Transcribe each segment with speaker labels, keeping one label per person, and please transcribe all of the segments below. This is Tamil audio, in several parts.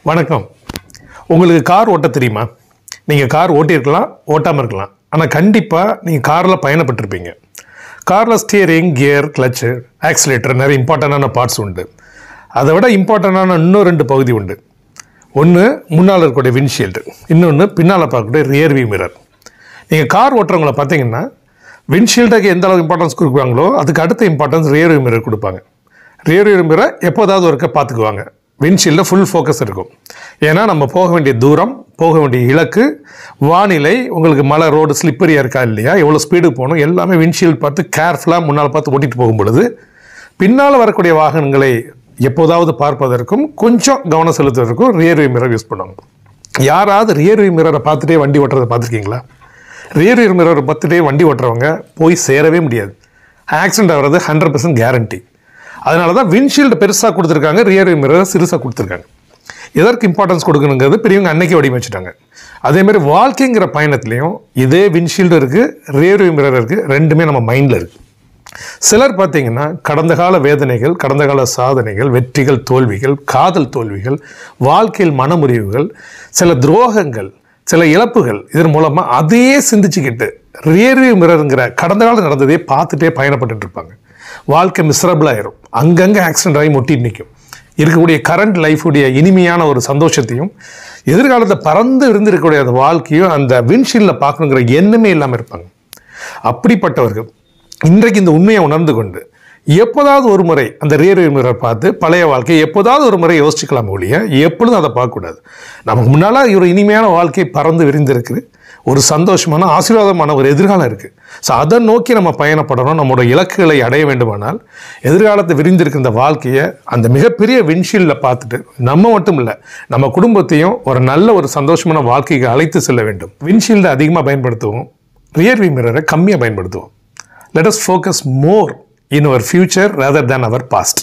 Speaker 1: வணக்கம் உங்களுக்கு கார் ஓட்ட தெரியுமா நீங்கள் கார் ஓட்டியிருக்கலாம் ஓட்டாமல் இருக்கலாம் ஆனால் கண்டிப்பாக நீங்கள் காரில் பயணப்பட்டிருப்பீங்க காரில் ஸ்டியரிங் கியர் கிளச்சு ஆக்சிலேட்டர் நிறைய இம்பார்ட்டண்டான பார்ட்ஸ் உண்டு அதை விட இம்பார்ட்டண்டான இன்னும் ரெண்டு பகுதி உண்டு ஒன்று முன்னால் இருக்கக்கூடிய விண்ட்ஷீல்டு இன்னொன்று பின்னால் பார்க்கக்கூடிய ரியர் வியூ மிரர் நீங்கள் கார் ஓட்டுறவங்கள பார்த்தீங்கன்னா விண்ட்ஷீல்டுக்கு எந்த அளவுக்கு இம்பார்ட்டன்ஸ் கொடுக்குறாங்களோ அதுக்கு அடுத்த இம்பார்ட்டன்ஸ் ரியர் வியூ மிரர் கொடுப்பாங்க ரியர் வியூ மிரரை எப்போதாவது ஒருக்க பார்த்துக்குவாங்க விண்ட்ஷீல்டில் ஃபுல் ஃபோக்கஸ் இருக்கும் ஏன்னா நம்ம போக வேண்டிய தூரம் போக வேண்டிய இலக்கு வானிலை உங்களுக்கு மலை ரோடு ஸ்லிப்பரியாக இருக்கா இல்லையா எவ்வளோ ஸ்பீடு போகணும் எல்லாமே விண்ட்ஷீல்டு பார்த்து கேர்ஃபுல்லாக முன்னால் பார்த்து ஓட்டிட்டு போகும் பொழுது பின்னால் வரக்கூடிய வாகனங்களை எப்போதாவது பார்ப்பதற்கும் கொஞ்சம் கவனம் செலுத்துவதற்கும் ரியர் வியூ மிரர் யூஸ் பண்ணுவாங்க யாராவது ரியர் வியூ மிரரை பார்த்துட்டே வண்டி ஓட்டுறதை பார்த்துருக்கீங்களா ரியர் வியூ மிரரை பார்த்துட்டே வண்டி ஓட்டுறவங்க போய் சேரவே முடியாது ஆக்சிடென்ட் ஆகிறது ஹண்ட்ரட் பர்சன்ட் கேரண்டி அதனால தான் விண்ட்ஷீல்டு பெருசாக கொடுத்துருக்காங்க ரியர் வியூ மிரர் சிறுசாக கொடுத்துருக்காங்க எதற்கு இம்பார்ட்டன்ஸ் கொடுக்கணுங்கிறது பெரியவங்க அன்னைக்கே வடிவமைச்சிட்டாங்க அதேமாதிரி வாழ்க்கைங்கிற பயணத்துலையும் இதே விண்ட்ஷீல்டு இருக்குது ரியர் வியூ மிரர் இருக்குது ரெண்டுமே நம்ம மைண்டில் இருக்குது சிலர் பார்த்தீங்கன்னா கடந்த கால வேதனைகள் கடந்த கால சாதனைகள் வெற்றிகள் தோல்விகள் காதல் தோல்விகள் வாழ்க்கையில் மனமுறிவுகள் சில துரோகங்கள் சில இழப்புகள் இதன் மூலமாக அதையே சிந்திச்சுக்கிட்டு ரியர்வியூ மிரருங்கிற கடந்த காலம் நடந்ததே பார்த்துட்டே பயணப்பட்டுட்டு இருப்பாங்க வாழ்க்கை மிஸ்ரபிள் ஆயிரும் அங்கங்கே ஆக்சிடென்ட் ஆகி முட்டிட்டு நிற்கும் இருக்கக்கூடிய கரண்ட் லைஃபுடைய இனிமையான ஒரு சந்தோஷத்தையும் எதிர்காலத்தை பறந்து இருந்திருக்கக்கூடிய அந்த வாழ்க்கையும் அந்த விண்ஷீல்டில் பார்க்கணுங்கிற எண்ணமே இல்லாமல் இருப்பாங்க அப்படிப்பட்டவர்கள் இன்றைக்கு இந்த உண்மையை உணர்ந்து கொண்டு எப்போதாவது ஒரு முறை அந்த ரியர் மிரர் பார்த்து பழைய வாழ்க்கையை எப்போதாவது ஒரு முறை யோசிச்சுக்கலாம் ஒழிய எப்பொழுதும் அதை பார்க்கக்கூடாது நமக்கு முன்னால் ஒரு இனிமையான வாழ்க்கை பறந்து விரிந்திருக்கு ஒரு சந்தோஷமான ஆசீர்வாதமான ஒரு எதிர்காலம் இருக்குது ஸோ அதை நோக்கி நம்ம பயணப்படணும் நம்மளோட இலக்குகளை அடைய வேண்டுமானால் எதிர்காலத்தை விரிந்திருக்கிற இந்த வாழ்க்கையை அந்த மிகப்பெரிய விண்ஷீல்டில் பார்த்துட்டு நம்ம மட்டும் இல்லை நம்ம குடும்பத்தையும் ஒரு நல்ல ஒரு சந்தோஷமான வாழ்க்கைக்கு அழைத்து செல்ல வேண்டும் விண்ஷீல்டை அதிகமாக பயன்படுத்துவோம் ரியர் வியூ மிரரை கம்மியாக பயன்படுத்துவோம் let us focus more in our future rather than our past.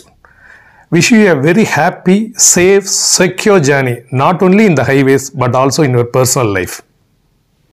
Speaker 1: Wish you a very happy, safe, secure journey, not only in the highways but also in your personal life.